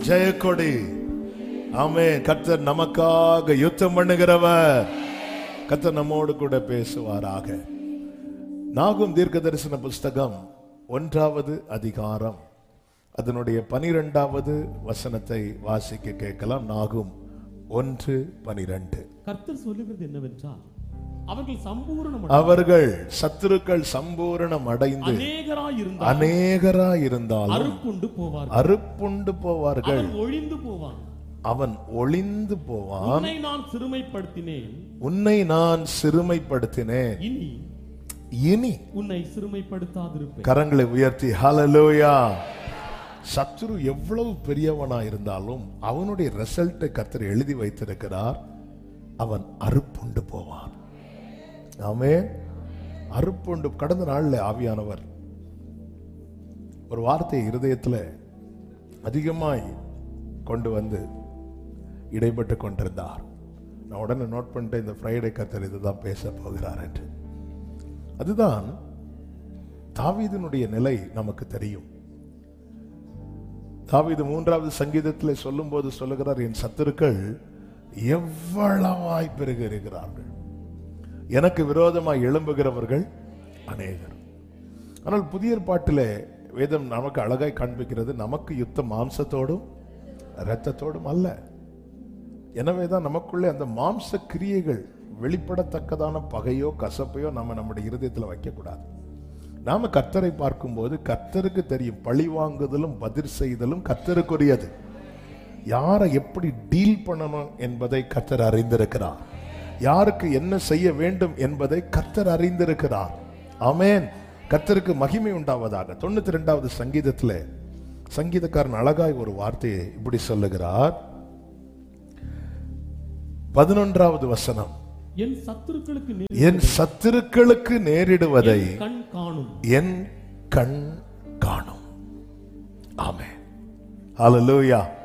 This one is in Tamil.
ஜெயக்கொடி ஆமே கர்த்தர் நமக்காக யுத்தம் பண்ணுகிறவர் கர்த்தர் நம்மோடு கூட பேசுவாராக நாகும் தீர்க்க தரிசன புஸ்தகம் ஒன்றாவது அதிகாரம் அதனுடைய பனிரெண்டாவது வசனத்தை வாசிக்க கேட்கலாம் நாகும் ஒன்று பனிரெண்டு கர்த்தர் சொல்லுகிறது என்னவென்றால் அவர்கள் சம்பூரணம் அவர்கள் சத்துருக்கள் சம்பூரணம் அடைந்து அநேகராய் இருந்தால் அநேகரா இருந்தாலும் அறுப்புண்டு போவார்கள் அறுப்புண்டு போவார்கள் அவன் ஒழிந்து போவான் அவன் ஒளிந்து போவான் உன்னை நான் சிறுமைப்படுத்தினேன் உன்னை நான் சிறுமைப்படுத்தினேன் இனி இனி உன்னை சிறுமைப்படுத்தாதிருப்பேன் கரங்களை உயர்த்தி ஹalleluya சத்துரு எவ்வளவு பெரியவனா இருந்தாலும் அவனுடைய ரிசல்ட்டை கர்த்தர் எழுதி வைத்திருக்கிறார் அவன் அறுப்புண்டு போவான் ஆமே அறுப்புண்டு கடந்த நாள்ல ஆவியானவர் ஒரு வார்த்தையை இருதயத்துல அதிகமாய் கொண்டு வந்து இடைப்பட்டு கொண்டிருந்தார் நான் உடனே நோட் பண்ணிட்டு இந்த ஃப்ரைடே கர்த்தர் இதுதான் பேச போகிறார் என்று அதுதான் தாவீதினுடைய நிலை நமக்கு தெரியும் தாவீது மூன்றாவது சங்கீதத்தில் சொல்லும்போது சொல்லுகிறார் என் சத்துருக்கள் எவ்வளவாய் பெருகிறார்கள் எனக்கு விரோதமாய் எழும்புகிறவர்கள் அநேகர் ஆனால் புதிய ஏற்பாட்டிலே வேதம் நமக்கு அழகாய் காண்பிக்கிறது நமக்கு யுத்தம் மாம்சத்தோடும் இரத்தத்தோடும் அல்ல எனவேதான் நமக்குள்ளே அந்த மாம்ச கிரியைகள் வெளிப்படத்தக்கதான பகையோ கசப்பையோ நம்ம நம்முடைய இருதயத்தில் வைக்கக்கூடாது நாம கர்த்தரை பார்க்கும்போது கர்த்தருக்கு தெரியும் பழி வாங்குதலும் பதிர் செய்தலும் கர்த்தருக்குரியது யாரை எப்படி டீல் பண்ணணும் என்பதை கர்த்தர் அறிந்திருக்கிறார் யாருக்கு என்ன செய்ய வேண்டும் என்பதை கர்த்தர் அறிந்திருக்கிறார் ஆமென் கர்த்தருக்கு மகிமை உண்டாவதாக தொண்ணூத்தி ரெண்டாவது சங்கீதத்துல சங்கீதக்காரன் அழகாய் ஒரு வார்த்தையை இப்படி சொல்லுகிறார் பதினொன்றாவது வசனம் என் சத்துருக்களுக்கு நேர் என் சத்துருக்களுக்கு நேரிடுவதை கண் காணும் என் கண் காணும் ஆமே ஹalleluya